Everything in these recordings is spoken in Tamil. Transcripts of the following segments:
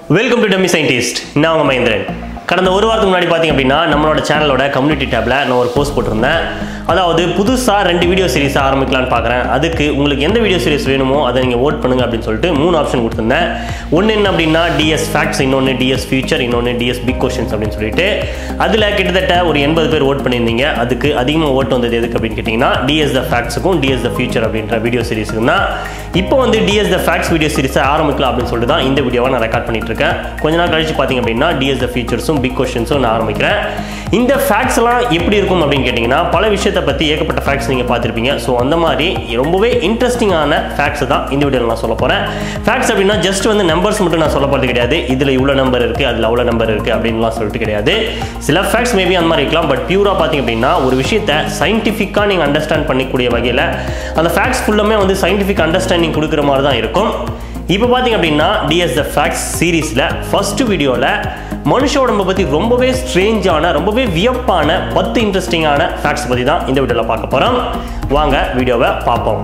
வெல்கம் டு டம்மி சயின்டிஸ்ட் நான் உங்கள் மகேந்திரன் கடந்த ஒரு வாரத்துக்கு முன்னாடி பார்த்தீங்க அப்படின்னா நம்மளோட சேனலோட கம்யூனிட்டி டேப்பில் நான் ஒரு போஸ்ட் போட்டிருந்தேன் அதாவது புதுசாக ரெண்டு வீடியோ சீரிஸ் ஆரம்பிக்கலான்னு பார்க்குறேன் அதுக்கு உங்களுக்கு எந்த வீடியோ சீரிஸ் வேணுமோ அதை நீங்கள் ஓட் பண்ணுங்க அப்படின்னு சொல்லிட்டு மூணு ஆப்ஷன் கொடுத்துருந்தேன் ஒன்று என்ன அப்படின்னா டிஎஸ் ஃபேக்ட்ஸ் இன்னொன்று டிஎஸ் ஃபியூச்சர் இன்னொன்று டிஎஸ் பிக் கொஷின்ஸ் அப்படின்னு சொல்லிட்டு அதில் கிட்டத்தட்ட ஒரு எண்பது பேர் ஓட் பண்ணியிருந்தீங்க அதுக்கு அதிகமாக ஓட்டு வந்தது எதுக்கு அப்படின்னு கேட்டிங்கன்னா டிஎஸ் த ஃபேக்ட்ஸுக்கும் டிஎஸ் த ஃபியூச்சர் அப்படின்ற வீடியோ சீரிஸுக்கு தான் இப்போ வந்து டிஎஸ் த ஃபேக்ட்ஸ் வீடியோ சீரிஸை ஆரம்பிக்கலாம் அப்படின்னு சொல்லிட்டு தான் இந்த வீடியோவை நான் ரெக்கார்ட் பண்ணிட்டு இருக்கேன் கொஞ்ச நாள் கழிச்சு பார்த்தீங்க அப்படின்னா டிஎஸ் த ஃபீச்சர்ஸும் பிக் கொஷின்ஸும் நான் ஆரம்பிக்கிறேன் இந்த ஃபேக்ட்ஸ் எல்லாம் எப்படி இருக்கும் அப்படின்னு கேட்டிங்கன்னா பல விஷயத்தை பற்றி ஏகப்பட்ட ஃபேக்ட்ஸ் நீங்கள் பார்த்துருப்பீங்க ஸோ அந்த மாதிரி ரொம்பவே இன்ட்ரெஸ்டிங்கான ஃபேக்ட்ஸ் தான் இந்த வீடியோவில் நான் சொல்ல போகிறேன் ஃபேக்ட்ஸ் அப்படின்னா ஜஸ்ட் வந்து நம்பர்ஸ் மட்டும் நான் சொல்ல போகிறது கிடையாது இதில் இவ்வளோ நம்பர் இருக்குது அதில் அவ்வளோ நம்பர் இருக்குது அப்படின்லாம் சொல்லிட்டு கிடையாது சில ஃபேக்ட்ஸ் மேபி அந்த மாதிரி இருக்கலாம் பட் பியூராக பார்த்தீங்க அப்படின்னா ஒரு விஷயத்தை சயின்டிஃபிக்காக நீங்கள் அண்டர்ஸ்டாண்ட் பண்ணிக்கூடிய வகையில் அந்த ஃபேக்ட்ஸ் ஃபுல்லுமே வந்து சயின்டிஃபிக் அண்டர்ஸ்டாண்டிங் கொடுக்குற மாதிரி தான் இருக்கும் இப்போ பார்த்தீங்க அப்படின்னா டிஎஸ் த ஃபேக்ட்ஸ் சீரீஸில் ஃபர்ஸ்ட் வீடியோவில் மனுஷ உடம்பை பற்றி ரொம்பவே ஸ்ட்ரேஞ்சான ரொம்பவே வியப்பான பத்து இன்ட்ரெஸ்டிங்கான ஃபேக்ட்ஸ் பற்றி தான் இந்த வீடியோவில் பார்க்க போகிறோம் வாங்க வீடியோவை பார்ப்போம்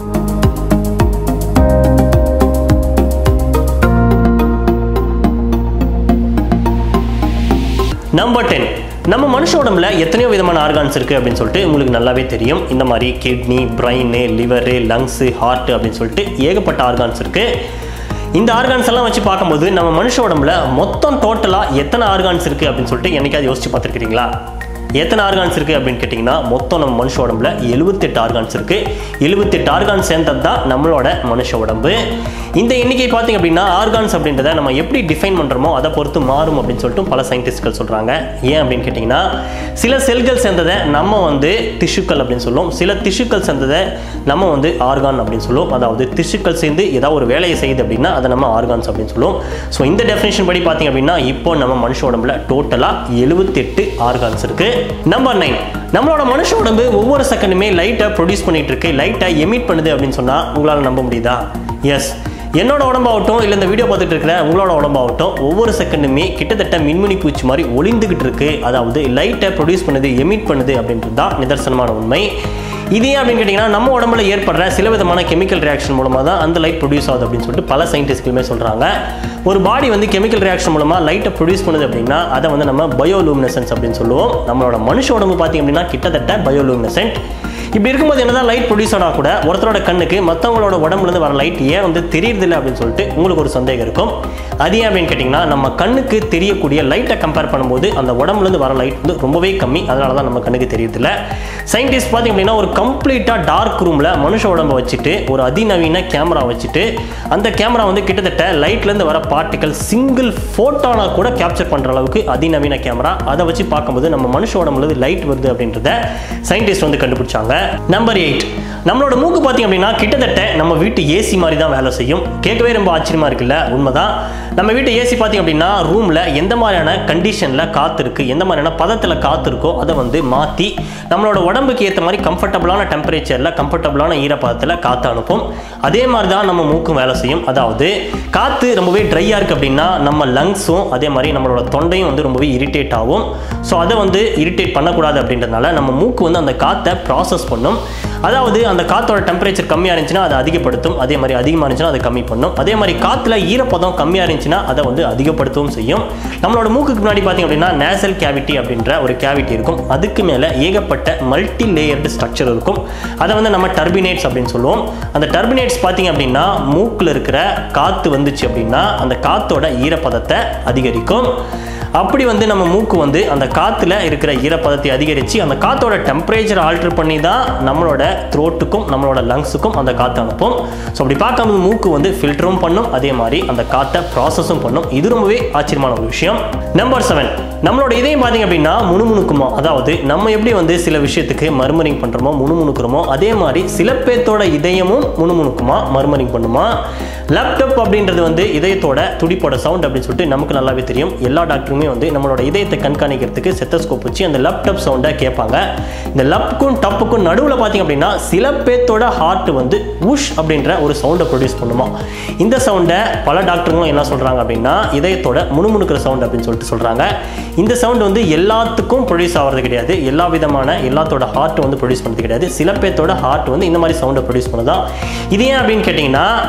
நம்பர் டென் நம்ம மனுஷ உடம்புல எத்தனையோ விதமான ஆர்கான்ஸ் இருக்குது அப்படின்னு சொல்லிட்டு உங்களுக்கு நல்லாவே தெரியும் இந்த மாதிரி kidney brain liver lungs heart அப்படின்னு சொல்லிட்டு ஏகப்பட்ட ஆர்கான்ஸ் இருக்குது இந்த ஆர்கான்ஸ் எல்லாம் வச்சு பார்க்கும்போது நம்ம மனுஷ உடம்புல மொத்தம் டோட்டலாக எத்தனை ஆர்கான்ஸ் இருக்குது அப்படின்னு சொல்லிட்டு என்னைக்காவது யோசிச்சு பார்த்துருக்கீங்களா எத்தனை ஆர்கான்ஸ் இருக்குது அப்படின்னு கேட்டிங்கன்னா மொத்தம் நம்ம மனுஷ உடம்புல எழுபத்தெட்டு ஆர்கான்ஸ் இருக்குது எழுபத்தெட்டு ஆர்கான்ஸ் சேர்ந்தது தான் நம்மளோட மனுஷ உடம்பு இந்த எண்ணிக்கை பார்த்தீங்க அப்படின்னா ஆர்கான்ஸ் அப்படின்றத நம்ம எப்படி டிஃபைன் பண்ணுறோமோ அதை பொறுத்து மாறும் அப்படின்னு சொல்லிட்டு பல சயின்டிஸ்ட்கள் சொல்கிறாங்க ஏன் அப்படின்னு கேட்டிங்கன்னா சில செல்கள் சேர்ந்ததை நம்ம வந்து திசுக்கள் அப்படின்னு சொல்லுவோம் சில திசுக்கள் சேர்ந்ததை நம்ம வந்து ஆர்கான் அப்படின்னு சொல்லுவோம் அதாவது திசுக்கள் சேர்ந்து ஏதாவது ஒரு வேலையை செய்யுது அப்படின்னா அதை நம்ம ஆர்கான்ஸ் அப்படின்னு சொல்லுவோம் ஸோ இந்த டெஃபினேஷன் படி பார்த்தீங்க அப்படின்னா இப்போ நம்ம மனுஷ உடம்புல டோட்டலாக எழுபத்தெட்டு ஆர்கான்ஸ் இருக்குது நம்பர் நைன் நம்மளோட மனுஷ உடம்பு ஒவ்வொரு செகண்டுமே லைட்டை ப்ரொடியூஸ் பண்ணிட்டு இருக்கு லைட்டை எமிட் பண்ணுது அப்படின்னு சொன்னால் உங்களால் நம்ப முடியுதா எஸ் என்னோட உடம்பாகட்டும் இல்லை இந்த வீடியோ பார்த்துட்டு இருக்கிற உங்களோட உடம்பாகட்டும் ஒவ்வொரு செகண்டுமே கிட்டத்தட்ட மின்மினி பூச்சி மாதிரி ஒளிந்துகிட்டு இருக்கு அதாவது லைட்டை ப்ரொடியூஸ் பண்ணுது எமிட் பண்ணுது அப்படின்றது தான் நிதர்சனமான உண்மை இது ஏன் அப்படின்னு கேட்டிங்கன்னா நம்ம உடம்புல ஏற்படுற சில விதமான கெமிக்கல் ரியாக்ஷன் மூலமாக தான் அந்த லைட் ப்ரொடியூஸ் ஆகுது அப்படின்னு சொல்லிட்டு பல சயின்டிஸ்ட்களுமே சொல்கிறாங்க ஒரு பாடி வந்து கெமிக்கல் ரியாக்ஷன் மூலமாக லைட்டை ப்ரொடியூஸ் பண்ணுது அப்படின்னா அதை வந்து நம்ம பயோலூமினசன்ஸ் அப்படின்னு சொல்லுவோம் நம்மளோட மனுஷ உடம்பு பார்த்திங்க அப்படின்னா கிட்டத்தட்ட பயோலூமினசன்ட் இப்படி இருக்கும்போது என்னதான் லைட் ப்ரொடியூஸ் ஆனால் கூட ஒருத்தரோட கண்ணுக்கு மற்றவங்களோட உடம்புலேருந்து வர லைட் ஏன் வந்து தெரியறதில்லை அப்படின்னு சொல்லிட்டு உங்களுக்கு ஒரு சந்தேகம் இருக்கும் அது ஏன் அப்படின்னு கேட்டிங்கன்னா நம்ம கண்ணுக்கு தெரியக்கூடிய லைட்டை கம்பேர் பண்ணும்போது அந்த உடம்புலேருந்து வர லைட் வந்து ரொம்பவே கம்மி அதனால தான் நம்ம கண்ணுக்கு தெரியறதில்ல சயின்டிஸ்ட் பார்த்திங்க அப்படின்னா ஒரு கம்ப்ளீட்டாக டார்க் ரூமில் மனுஷ உடம்பை வச்சுட்டு ஒரு அதிநவீன கேமரா வச்சுட்டு அந்த கேமரா வந்து கிட்டத்தட்ட லைட்லேருந்து வர பார்ட்டிகல் சிங்கிள் ஃபோட்டோனா கூட கேப்சர் பண்ணுற அளவுக்கு அதிநவீன கேமரா அதை வச்சு பார்க்கும்போது நம்ம மனுஷ உடம்புலேருந்து லைட் வருது அப்படின்றத சயின்டிஸ்ட் வந்து கண்டுபிடிச்சாங்க நம்பர் எயிட் நம்மளோட மூக்கு பார்த்தீங்க அப்படின்னா கிட்டத்தட்ட நம்ம வீட்டு ஏசி மாதிரி தான் வேலை செய்யும் கேட்கவே ரொம்ப ஆச்சரியமா இருக்குல்ல உண்மைதான் நம்ம வீட்டு ஏசி பார்த்தீங்க அப்படின்னா ரூமில் எந்த மாதிரியான கண்டிஷனில் காற்று இருக்குது எந்த மாதிரியான பதத்தில் காற்று இருக்கோ அதை வந்து மாற்றி நம்மளோட உடம்புக்கு ஏற்ற மாதிரி கம்ஃபர்டபுளான டெம்பரேச்சரில் கம்ஃபர்டபுளான ஈரப்பதத்தில் காற்று அனுப்பும் அதே மாதிரி தான் நம்ம மூக்கும் வேலை செய்யும் அதாவது காற்று ரொம்பவே ட்ரையாக இருக்குது அப்படின்னா நம்ம லங்ஸும் அதே மாதிரி நம்மளோட தொண்டையும் வந்து ரொம்பவே இரிட்டேட் ஆகும் ஸோ அதை வந்து இரிட்டேட் பண்ணக்கூடாது அப்படின்றதுனால நம்ம மூக்கு வந்து அந்த காற்றை ப்ராசஸ் பண்ணும் அதாவது அந்த காற்றோட டெம்பரேச்சர் கம்மியாக இருந்துச்சுன்னா அதை அதிகப்படுத்தும் அதே மாதிரி அதிகமாக இருந்துச்சுன்னா அதை கம்மி பண்ணும் அதே மாதிரி காற்றுல ஈரப்பதம் கம்மியாக இருந்துச்சுன்னா அதை வந்து அதிகப்படுத்தவும் செய்யும் நம்மளோட மூக்குக்கு முன்னாடி பார்த்தீங்க அப்படின்னா நேசல் கேவிட்டி அப்படின்ற ஒரு கேவிட்டி இருக்கும் அதுக்கு மேலே ஏகப்பட்ட மல்டி லேயர்டு ஸ்ட்ரக்சர் இருக்கும் அதை வந்து நம்ம டர்பினேட்ஸ் அப்படின்னு சொல்லுவோம் அந்த டர்பினேட்ஸ் பார்த்தீங்க அப்படின்னா மூக்கில் இருக்கிற காற்று வந்துச்சு அப்படின்னா அந்த காற்றோட ஈரப்பதத்தை அதிகரிக்கும் அப்படி வந்து நம்ம மூக்கு வந்து அந்த காற்றுல இருக்கிற ஈரப்பதத்தை அதிகரித்து அந்த காற்றோட டெம்பரேச்சர் ஆல்டர் பண்ணி தான் நம்மளோட த்ரோட்டுக்கும் நம்மளோட லங்ஸுக்கும் அந்த காற்று அனுப்பும் ஸோ அப்படி பார்க்கும்போது மூக்கு வந்து ஃபில்டரும் பண்ணும் அதே மாதிரி அந்த காற்றை ப்ராசஸும் பண்ணும் இது ரொம்பவே ஆச்சரியமான ஒரு விஷயம் நம்பர் செவன் நம்மளோட இதயம் பார்த்தீங்க அப்படின்னா முணுமுணுக்குமோ அதாவது நம்ம எப்படி வந்து சில விஷயத்துக்கு மர்மரிங் பண்ணுறோமோ முணுமுணுக்கிறோமோ அதே மாதிரி சில பேர்த்தோட இதயமும் முணுமுணுக்குமா மர்மரிங் பண்ணுமா லேப்டாப் அப்படின்றது வந்து இதயத்தோட துடிப்போட சவுண்ட் அப்படின்னு சொல்லிட்டு நமக்கு நல்லாவே தெரியும் எல்லா டாக்டருமே வந்து நம்மளோட இதயத்தை கண்காணிக்கிறதுக்கு செத்தஸ்கோப் வச்சு அந்த லேப்டாப் சவுண்டை கேட்பாங்க இந்த லப்புக்கும் டப்புக்கும் நடுவில் பார்த்தீங்க அப்படின்னா சில பேர்த்தோட ஹார்ட் வந்து உஷ் அப்படின்ற ஒரு சவுண்டை ப்ரொடியூஸ் பண்ணுமா இந்த சவுண்டை பல டாக்டருங்களும் என்ன சொல்கிறாங்க அப்படின்னா இதயத்தோட முணுமுணுக்கிற சவுண்ட் அப்படின்னு சொல்லிட்டு சொல்கிறாங்க இந்த சவுண்ட் வந்து எல்லாத்துக்கும் ப்ரொடியூஸ் ஆகிறது கிடையாது எல்லா விதமான எல்லாத்தோட ஹார்ட் வந்து ப்ரொடியூஸ் பண்ணுறது கிடையாது சில பேர்த்தோட ஹார்ட் வந்து இந்த மாதிரி சவுண்டை ப்ரொடியூஸ் பண்ணுதான் இது ஏன் அப்படின்னு கேட்டிங்கன்னா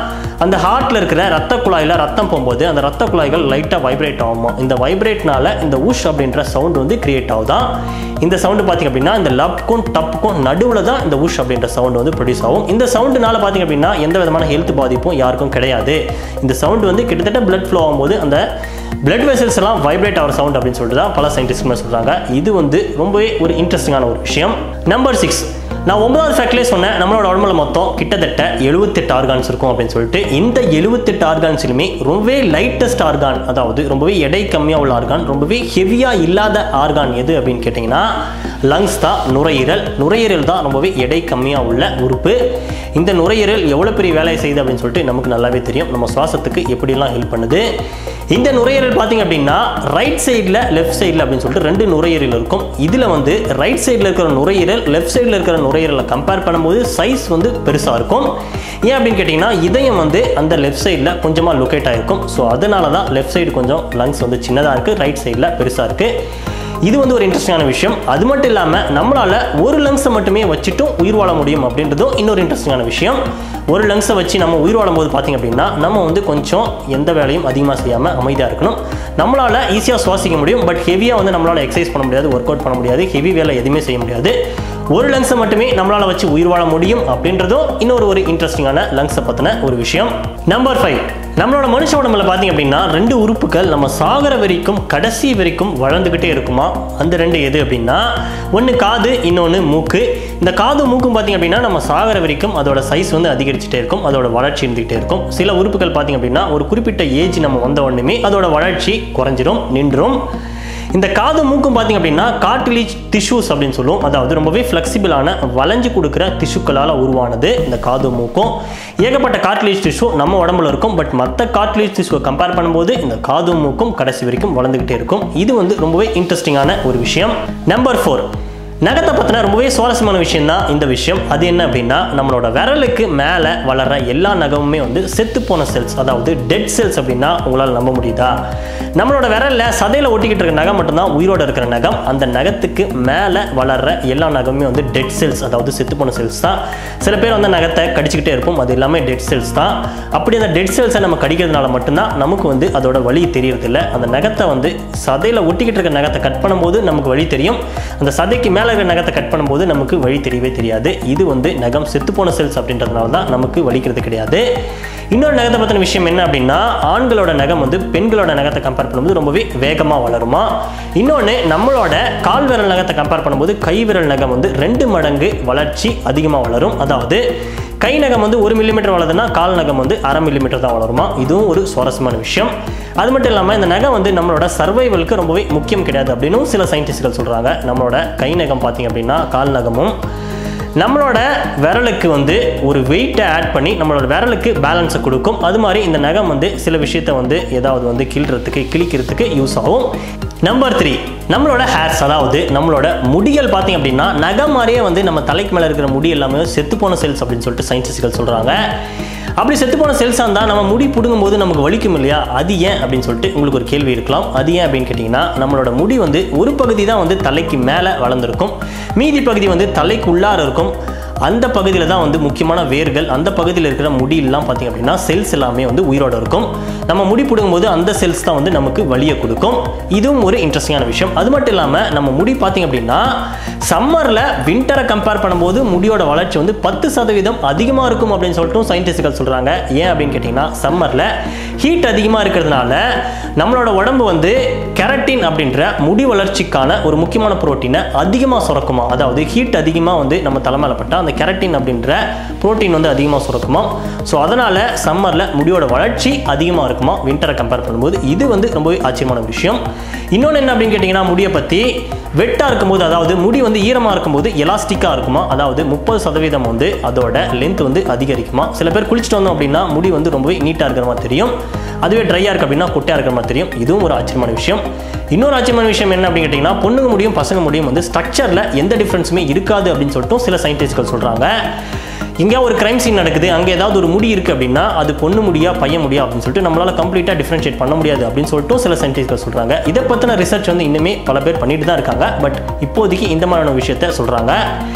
அந்த ஹார்ட்டில் இருக்கிற ரத்த குழாயில் ரத்தம் போகும்போது அந்த ரத்த குழாய்கள் லைட்டாக வைப்ரேட் ஆகுமா இந்த வைப்ரேட்னால இந்த உஷ் அப்படின்ற சவுண்ட் வந்து கிரியேட் ஆகுதான் இந்த சவுண்டு பார்த்திங்க அப்படின்னா இந்த லப்க்கும் டப்புக்கும் நடுவில் தான் இந்த உஷ் அப்படின்ற சவுண்ட் வந்து ப்ரொடியூஸ் ஆகும் இந்த சவுண்டுனால பார்த்திங்க அப்படின்னா எந்த விதமான ஹெல்த் பாதிப்பும் யாருக்கும் கிடையாது இந்த சவுண்டு வந்து கிட்டத்தட்ட பிளட் ஃப்ளோ ஆகும்போது அந்த பிளட் வெசல்ஸ் எல்லாம் வைப்ரேட் ஆகிற சவுண்ட் அப்படின்னு சொல்லிட்டு தான் பல சயின்டிஸ்ட்மே சொல்கிறாங்க இது வந்து ரொம்பவே ஒரு இன்ட்ரெஸ்டிங்கான ஒரு விஷயம் நம்பர் சிக்ஸ் நான் ஒன்பதாவது ஃபேக்ட்லேயே சொன்னேன் நம்மளோட உடம்புல மொத்தம் கிட்டத்தட்ட எழுபத்தெட்டு ஆர்கான்ஸ் இருக்கும் அப்படின்னு சொல்லிட்டு இந்த எழுபத்தெட்டு ஆர்கான்ஸ்லையுமே ரொம்பவே லைட்டஸ்ட் ஆர்கான் அதாவது ரொம்பவே எடை கம்மியாக உள்ள ஆர்கான் ரொம்பவே ஹெவியாக இல்லாத ஆர்கான் எது அப்படின்னு கேட்டிங்கன்னா லங்ஸ் தான் நுரையீரல் நுரையீரல் தான் ரொம்பவே எடை கம்மியாக உள்ள உறுப்பு இந்த நுரையீரல் எவ்வளோ பெரிய வேலையை செய்யுது அப்படின்னு சொல்லிட்டு நமக்கு நல்லாவே தெரியும் நம்ம சுவாசத்துக்கு எப்படிலாம் ஹெல்ப் பண்ணுது இந்த நுரையீரல் பார்த்தீங்க அப்படின்னா ரைட் சைடில் லெஃப்ட் சைடில் அப்படின்னு சொல்லிட்டு ரெண்டு நுரையீரல் இருக்கும் இதில் வந்து ரைட் சைடில் இருக்கிற நுரையீரல் லெஃப்ட் சைடில் இருக்கிற நுரையீரலை கம்பேர் பண்ணும்போது சைஸ் வந்து பெருசாக இருக்கும் ஏன் அப்படின்னு கேட்டிங்கன்னா இதயம் வந்து அந்த லெஃப்ட் சைடில் கொஞ்சமாக லொக்கேட் ஆகிருக்கும் ஸோ அதனால தான் லெஃப்ட் சைடு கொஞ்சம் லங்ஸ் வந்து சின்னதாக இருக்குது ரைட் சைடில் பெருசாக இருக்குது இது வந்து ஒரு இன்ட்ரெஸ்டிங்கான விஷயம் அது மட்டும் இல்லாமல் நம்மளால் ஒரு லங்ஸை மட்டுமே வச்சுட்டும் உயிர் வாழ முடியும் அப்படின்றதும் இன்னொரு இன்ட்ரெஸ்டிங்கான விஷயம் ஒரு லங்ஸை வச்சு நம்ம உயிர் வாழும்போது பார்த்திங்க அப்படின்னா நம்ம வந்து கொஞ்சம் எந்த வேலையும் அதிகமாக செய்யாமல் அமைதியாக இருக்கணும் நம்மளால் ஈஸியாக சுவாசிக்க முடியும் பட் ஹெவியாக வந்து நம்மளால் எக்ஸசைஸ் பண்ண முடியாது ஒர்க் அவுட் பண்ண முடியாது ஹெவி வேலை எதுவுமே செய்ய முடியாது ஒரு லங்ஸை மட்டுமே நம்மளால் வச்சு உயிர் வாழ முடியும் அப்படின்றதும் இன்னொரு ஒரு இன்ட்ரெஸ்டிங்கான லங்ஸை பற்றின ஒரு விஷயம் நம்பர் ஃபைவ் நம்மளோட மனுஷ உடம்புல பார்த்தீங்க அப்படின்னா ரெண்டு உறுப்புகள் நம்ம சாகர வரைக்கும் கடைசி வரைக்கும் வளர்ந்துக்கிட்டே இருக்குமா அந்த ரெண்டு எது அப்படின்னா ஒன்று காது இன்னொன்று மூக்கு இந்த காது மூக்கும் பார்த்தீங்க அப்படின்னா நம்ம சாகர வரைக்கும் அதோட சைஸ் வந்து அதிகரிச்சுட்டே இருக்கும் அதோட வளர்ச்சி இருந்துகிட்டே இருக்கும் சில உறுப்புகள் பார்த்தீங்க அப்படின்னா ஒரு குறிப்பிட்ட ஏஜ் நம்ம வந்த உடனே அதோட வளர்ச்சி குறைஞ்சிரும் நின்றும் இந்த காது மூக்கும் பார்த்தீங்க அப்படின்னா கார்டிலேஜ் டிஷ்யூஸ் அப்படின்னு சொல்லுவோம் அதாவது ரொம்பவே ஃப்ளெக்சிபிளான வளைஞ்சு கொடுக்குற திசுக்களால் உருவானது இந்த காது மூக்கும் ஏகப்பட்ட கார்டிலேஜ் டிஷ்யூ நம்ம உடம்புல இருக்கும் பட் மற்ற கார்டிலேஜ் டிஷ்யூவை கம்பேர் பண்ணும்போது இந்த காது மூக்கும் கடைசி வரைக்கும் வளர்ந்துக்கிட்டே இருக்கும் இது வந்து ரொம்பவே இன்ட்ரெஸ்டிங்கான ஒரு விஷயம் நம்பர் ஃபோர் நகத்தை பற்றின ரொம்பவே சுவாரஸ்யமான விஷயம் தான் இந்த விஷயம் அது என்ன அப்படின்னா நம்மளோட விரலுக்கு மேலே வளர்ற எல்லா நகமுமே வந்து செத்து போன செல்ஸ் அதாவது டெட் செல்ஸ் அப்படின்னா உங்களால் நம்ப முடியுதா நம்மளோட விரலில் சதையில் ஒட்டிக்கிட்டு இருக்க நகம் மட்டும்தான் உயிரோட இருக்கிற நகம் அந்த நகத்துக்கு மேலே வளர்ற எல்லா நகமுமே வந்து டெட் செல்ஸ் அதாவது செத்து போன செல்ஸ் தான் சில பேர் வந்து நகத்தை கடிச்சிக்கிட்டே இருப்போம் அது எல்லாமே டெட் செல்ஸ் தான் அப்படி அந்த டெட் செல்ஸை நம்ம கடிக்கிறதுனால மட்டும்தான் நமக்கு வந்து அதோட வலி தெரியறதில்ல அந்த நகத்தை வந்து சதையில் ஒட்டிக்கிட்டு இருக்க நகத்தை கட் பண்ணும்போது நமக்கு வழி தெரியும் அந்த சதைக்கு மேலே இருக்கிற நகத்தை கட் பண்ணும்போது நமக்கு வழி தெரியவே தெரியாது இது வந்து நகம் செத்துப்போன செல்ஸ் அப்படின்றதுனால தான் நமக்கு வலிக்கிறது கிடையாது இன்னொரு நகத்தை பற்றின விஷயம் என்ன அப்படின்னா ஆண்களோட நகம் வந்து பெண்களோட நகத்தை கம்பேர் பண்ணும்போது ரொம்பவே வேகமாக வளருமா இன்னொன்று நம்மளோட கால் விரல் நகத்தை கம்பேர் பண்ணும்போது கை விரல் நகம் வந்து ரெண்டு மடங்கு வளர்ச்சி அதிகமாக வளரும் அதாவது கை நகம் வந்து ஒரு மில்லிமீட்டர் வளருதுன்னா கால் நகம் வந்து அரை மில்லிமீட்டர் தான் வளருமா இதுவும் ஒரு சுவாரஸ்யமான விஷயம் அது மட்டும் இல்லாமல் இந்த நகம் வந்து நம்மளோட சர்வைவலுக்கு ரொம்பவே முக்கியம் கிடையாது அப்படின்னும் சில சயின்டிஸ்ட்கள் சொல்கிறாங்க நம்மளோட கை நகம் பார்த்தீங்க அப்படின்னா கால் நகமும் நம்மளோட விரலுக்கு வந்து ஒரு வெயிட்டை ஆட் பண்ணி நம்மளோட விரலுக்கு பேலன்ஸை கொடுக்கும் அது மாதிரி இந்த நகம் வந்து சில விஷயத்த வந்து ஏதாவது வந்து கிள்றதுக்கு கிழிக்கிறதுக்கு யூஸ் ஆகும் நம்பர் த்ரீ நம்மளோட ஹேர்ஸ் அதாவது நம்மளோட முடிகள் பார்த்தீங்க அப்படின்னா நகம் மாதிரியே வந்து நம்ம தலைக்கு மேலே இருக்கிற முடி எல்லாமே செத்துப்போன செல்ஸ் அப்படின்னு சொல்லிட்டு சயின்டிஸ்ட்கள் சொல்கிறாங்க அப்படி செத்துப்போன செல்ஸாக இருந்தால் நம்ம முடி பிடுங்கும் போது நமக்கு வலிக்கும் இல்லையா அது ஏன் அப்படின்னு சொல்லிட்டு உங்களுக்கு ஒரு கேள்வி இருக்கலாம் அது ஏன் அப்படின்னு கேட்டிங்கன்னா நம்மளோட முடி வந்து ஒரு பகுதி தான் வந்து தலைக்கு மேலே வளர்ந்துருக்கும் மீதி பகுதி வந்து தலைக்கு உள்ளார இருக்கும் அந்த பகுதியில் தான் வந்து முக்கியமான வேர்கள் அந்த பகுதியில் இருக்கிற முடியெல்லாம் பார்த்தீங்க அப்படின்னா செல்ஸ் எல்லாமே வந்து உயிரோட இருக்கும் நம்ம முடி பிடுங்கும்போது அந்த செல்ஸ் தான் வந்து நமக்கு வலியை கொடுக்கும் இதுவும் ஒரு இன்ட்ரெஸ்டிங்கான விஷயம் அது மட்டும் இல்லாமல் நம்ம முடி பார்த்தீங்க அப்படின்னா சம்மரில் வின்டரை கம்பேர் பண்ணும்போது முடியோட வளர்ச்சி வந்து பத்து சதவீதம் அதிகமாக இருக்கும் அப்படின்னு சொல்லிட்டு சயின்டிஸ்ட்கள் சொல்கிறாங்க ஏன் அப்படின்னு கேட்டிங்கன்னா சம்மரில் ஹீட் அதிகமாக இருக்கிறதுனால நம்மளோட உடம்பு வந்து கெரட்டின் அப்படின்ற முடி வளர்ச்சிக்கான ஒரு முக்கியமான புரோட்டீனை அதிகமாக சுரக்குமா அதாவது ஹீட் அதிகமாக வந்து நம்ம தலைமையில பட்டால் அந்த கெரட்டின் அப்படின்ற புரோட்டீன் வந்து அதிகமாக சுரக்குமா ஸோ அதனால் சம்மரில் முடியோட வளர்ச்சி அதிகமாக இருக்குமா வின்டரை கம்பேர் பண்ணும்போது இது வந்து ரொம்பவே ஆச்சரியமான ஒரு விஷயம் இன்னொன்று என்ன அப்படின்னு கேட்டிங்கன்னா முடியை பற்றி வெட்டாக இருக்கும்போது அதாவது முடி வந்து ஈரமாக இருக்கும்போது எலாஸ்டிக்காக இருக்குமா அதாவது முப்பது சதவீதம் வந்து அதோட லென்த் வந்து அதிகரிக்குமா சில பேர் குளிச்சுட்டு வந்தோம் அப்படின்னா முடி வந்து ரொம்பவே நீட்டாக இருக்கிற மாதிரி தெரியும் அதுவே ட்ரையாக இருக்கு அப்படின்னா குட்டையாக இருக்கிற மாதிரி தெரியும் இதுவும் ஒரு ஆச்சரியமான விஷயம் இன்னொரு ஆச்சரியமான விஷயம் என்ன அப்படின்னு கேட்டிங்கன்னா பொண்ணுங்க முடியும் பசங்க முடியும் வந்து ஸ்ட்ரக்சரில் எந்த டிஃப்ரென்ஸுமே இருக்காது அப்படின்னு சொல்லிட்டு சில சயின்டிஸ்ட்கள் சொல்கிறாங்க எங்கேயா ஒரு கிரைம் சீன் நடக்குது அங்கே ஏதாவது ஒரு முடி இருக்குது அப்படின்னா அது பொண்ணு முடியா பையன் முடியா அப்படின்னு சொல்லிட்டு நம்மளால் கம்ப்ளீட்டாக டிஃப்ரென்ஷியேட் பண்ண முடியாது அப்படின்னு சொல்லிட்டு சில சயின்டிஸ்ட்கள் சொல்கிறாங்க இதை பற்றின ரிசர்ச் வந்து இன்னுமே பல பேர் பண்ணிட்டு தான் இருக்காங்க பட் இப்போதைக்கு இந்த மாதிரியான விஷயத்த சொல்கிறாங்க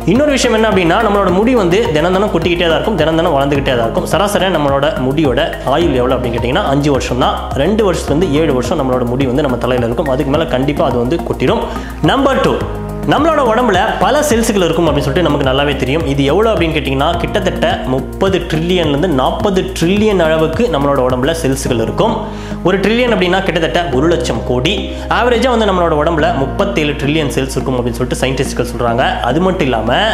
இன்னொரு விஷயம் என்ன அப்படின்னா நம்மளோட முடி வந்து தினம் தினம் கொட்டிக்கிட்டே தான் இருக்கும் தினம் தினம் வளர்ந்துக்கிட்டே தான் இருக்கும் சராசரியாக நம்மளோட முடியோட ஆயுள் எவ்வளோ அப்படின்னு கேட்டிங்கன்னா அஞ்சு வருஷம் தான் ரெண்டு வருஷத்துலேருந்து ஏழு வருஷம் நம்மளோட முடி வந்து நம்ம தலையில் இருக்கும் அதுக்கு மேலே கண்டிப்பாக அது வந்து கொட்டிடும் நம்பர் டூ நம்மளோட உடம்புல பல செல்ஸுகள் இருக்கும் அப்படின்னு சொல்லிட்டு நமக்கு நல்லாவே தெரியும் இது எவ்வளோ அப்படின்னு கேட்டிங்கன்னா கிட்டத்தட்ட முப்பது ட்ரில்லியன்லேருந்து நாற்பது ட்ரில்லியன் அளவுக்கு நம்மளோட உடம்புல செல்ஸுகள் இருக்கும் ஒரு ட்ரில்லியன் அப்படின்னா கிட்டத்தட்ட ஒரு லட்சம் கோடி ஆவரேஜாக வந்து நம்மளோட உடம்புல முப்பத்தேழு ட்ரில்லியன் செல்ஸ் இருக்கும் அப்படின்னு சொல்லிட்டு சயின்டிஸ்ட்கள் சொல்கிறாங்க அது மட்டும் இல்லாமல்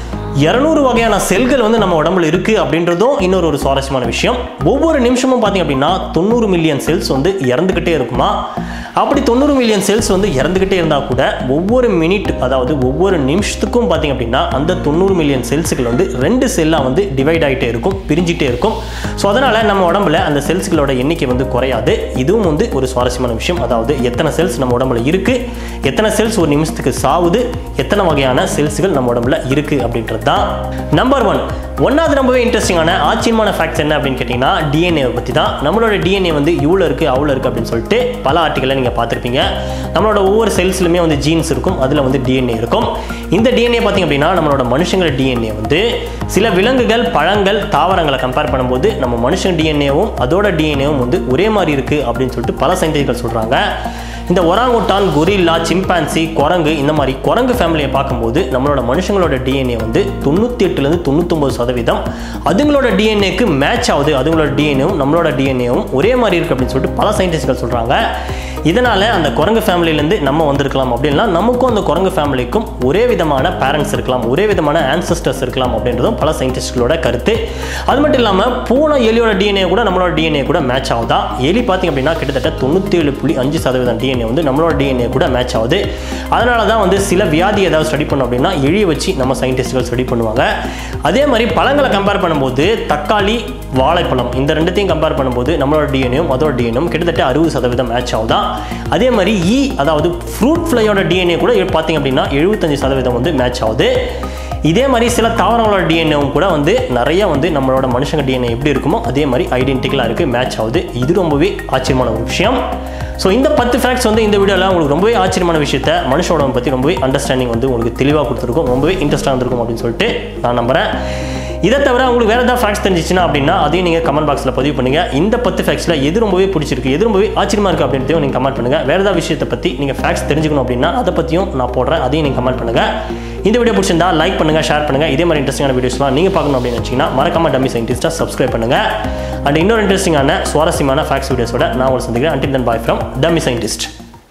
இரநூறு வகையான செல்கள் வந்து நம்ம உடம்புல இருக்கு அப்படின்றதும் இன்னொரு ஒரு சுவாரஸ்யமான விஷயம் ஒவ்வொரு நிமிஷமும் பார்த்தீங்க அப்படின்னா தொண்ணூறு மில்லியன் செல்ஸ் வந்து இறந்துக்கிட்டே இருக்குமா அப்படி தொண்ணூறு மில்லியன் செல்ஸ் வந்து இறந்துக்கிட்டே இருந்தால் கூட ஒவ்வொரு மினிட் அதாவது ஒவ்வொரு நிமிஷத்துக்கும் பார்த்தீங்க அப்படின்னா அந்த தொண்ணூறு மில்லியன் செல்ஸுகள் வந்து ரெண்டு செல்லாக வந்து டிவைட் ஆகிட்டே இருக்கும் பிரிஞ்சிட்டே இருக்கும் ஸோ அதனால் நம்ம உடம்புல அந்த செல்ஸ்களோட எண்ணிக்கை வந்து குறையாது இதுவும் வந்து ஒரு சுவாரஸ்யமான விஷயம் அதாவது எத்தனை செல்ஸ் நம்ம உடம்புல இருக்குது எத்தனை செல்ஸ் ஒரு நிமிஷத்துக்கு சாவுது எத்தனை வகையான செல்ஸ்கள் நம்ம உடம்புல இருக்குது அப்படின்றது தான் நம்பர் ஒன் ஒன்றாவது ரொம்பவே இன்ட்ரெஸ்டிங்கான ஆச்சரியமான ஃபேக்ட்ஸ் என்ன அப்படின்னு கேட்டிங்கன்னா டிஎன்ஏ பற்றி தான் நம்மளோட டிஎன்ஏ வந்து இவ்வளோ இருக்குது அவ்வளோ இருக்குது அப்படின்னு சொல்லிட்டு பல ஆர்டிகளை நீங்கள் பார்த்துருப்பீங்க நம்மளோட ஒவ்வொரு செல்ஸ்லையுமே வந்து ஜீன்ஸ் இருக்கும் அதில் வந்து டிஎன்ஏ இருக்கும் இந்த டிஎன்ஏ பார்த்திங்க அப்படின்னா நம்மளோட மனுஷங்கள டிஎன்ஏ வந்து சில விலங்குகள் பழங்கள் தாவரங்களை கம்பேர் பண்ணும்போது நம்ம மனுஷன் டிஎன்ஏவும் அதோட டிஎன்ஏவும் வந்து ஒரே மாதிரி இருக்குது அப்படின்னு சொல்லிட்டு பல சயின்டிஸ்ட்கள் சொல்கிறாங்க இந்த ஒராங்குட்டான் கொரில்லா சிம்பான்சி குரங்கு இந்த மாதிரி குரங்கு ஃபேமிலியை பார்க்கும்போது நம்மளோட மனுஷங்களோட டிஎன்ஏ வந்து தொண்ணூற்றி எட்டுலேருந்து தொண்ணூத்தொம்பது சதவீதம் அதுங்களோட டிஎன்ஏக்கு மேட்ச் ஆகுது அதுங்களோட டிஎன்ஏவும் நம்மளோட டிஎன்ஏவும் ஒரே மாதிரி இருக்குது அப்படின்னு சொல்லிட்டு பல சயின்டிஸ்ட்கள் சொல்கிறாங்க இதனால் அந்த குரங்கு ஃபேமிலியிலேருந்து நம்ம வந்திருக்கலாம் அப்படின்னா நமக்கும் அந்த குரங்கு ஃபேமிலிக்கும் ஒரே விதமான பேரண்ட்ஸ் இருக்கலாம் ஒரே விதமான ஆன்சஸ்டர்ஸ் இருக்கலாம் அப்படின்றதும் பல சயின்டிஸ்ட்களோட கருத்து அது மட்டும் இல்லாமல் பூனை எலியோட டிஎன்ஏ கூட நம்மளோட டிஎன்ஏ கூட மேட்ச் ஆகுதா எலி பார்த்திங்க அப்படின்னா கிட்டத்தட்ட தொண்ணூற்றி ஏழு புள்ளி அஞ்சு சதவீதம் டிஎன்ஏ வந்து நம்மளோட டிஎன்ஏ கூட மேட்ச் ஆகுது அதனால தான் வந்து சில வியாதி ஏதாவது ஸ்டடி பண்ணோம் அப்படின்னா எழியை வச்சு நம்ம சயின்டிஸ்ட்கள் ஸ்டடி பண்ணுவாங்க அதே மாதிரி பழங்களை கம்பேர் பண்ணும்போது தக்காளி வாழைப்பழம் இந்த ரெண்டுத்தையும் கம்பேர் பண்ணும்போது நம்மளோட டிஎன்ஏவும் அதோட டிஎன்ஏவும் கிட்டத்தட்ட அறுபது சதவீதம் மேட்ச் ஆகுதா அதே மாதிரி ஈ அதாவது ஃப்ரூட் ஃப்ளையோட டிஎன்ஏ கூட பார்த்தீங்க அப்படின்னா எழுபத்தஞ்சு சதவீதம் வந்து மேட்ச் ஆகுது இதே மாதிரி சில தாவரங்களோட டிஎன்ஏவும் கூட வந்து நிறைய வந்து நம்மளோட மனுஷங்க டிஎன்ஏ எப்படி இருக்குமோ அதே மாதிரி ஐடென்டிக்கலாக இருக்குது மேட்ச் ஆகுது இது ரொம்பவே ஆச்சரியமான ஒரு விஷயம் ஸோ இந்த பத்து ஃபேக்ட்ஸ் வந்து இந்த வீடியோவில் உங்களுக்கு ரொம்பவே ஆச்சரியமான விஷயத்த மனுஷ உடம்பை பற்றி ரொம்பவே அண்டர்ஸ்டாண்டிங் வந்து உங்களுக்கு தெளிவாக கொடுத்துருக்கும் ரொம்பவே இன்ட்ரெஸ்டாக இருந்திருக்கும் அப்படின்னு சொல்லிட்டு நான் நம்புகிறேன் இதை தவிர உங்களுக்கு வேறு ஏதாவது ஃபேக்ட்ஸ் தெரிஞ்சிச்சுன்னா அப்படின்னா அதையும் நீங்கள் கமெண்ட் பாக்ஸில் பதிவு பண்ணுங்கள் இந்த பத்து ஃபேக்ட்ஸில் எது ரொம்பவே பிடிச்சிருக்கு எது ரொம்பவே ஆச்சரியமாக இருக்குது அப்படின்றதையும் நீங்கள் கமெண்ட் பண்ணுங்கள் வேறு ஏதாவது விஷயத்தை பற்றி நீங்கள் ஃபேக்ட்ஸ் தெரிஞ்சுக்கணும் அப்படின்னா அதை பற்றியும் நான் போடுறேன் அதையும் நீங்கள் கமெண்ட் பண்ணுங்கள் இந்த வீடியோ பிடிச்சிருந்தா லைக் பண்ணுங்கள் ஷேர் பண்ணுங்கள் இதே மாதிரி இன்ட்ரெஸ்டிங்கான வீடியோஸ்லாம் நீங்கள் பார்க்கணும் அப்படின்னு நினச்சிங்கன்னா மறக்காம டம்மி சயின்டிஸ்ட்டாக சப்ஸ்கிரைப் பண்ணுங்கள் அண்ட் இன்னொரு இன்ட்ரெஸ்டிங்கான சுவாரஸ்யமான ஃபேக்ட்ஸ் வீடியோஸோட நான் உங்களுக்கு சந்திக்கிறேன் until then bye from dummy scientist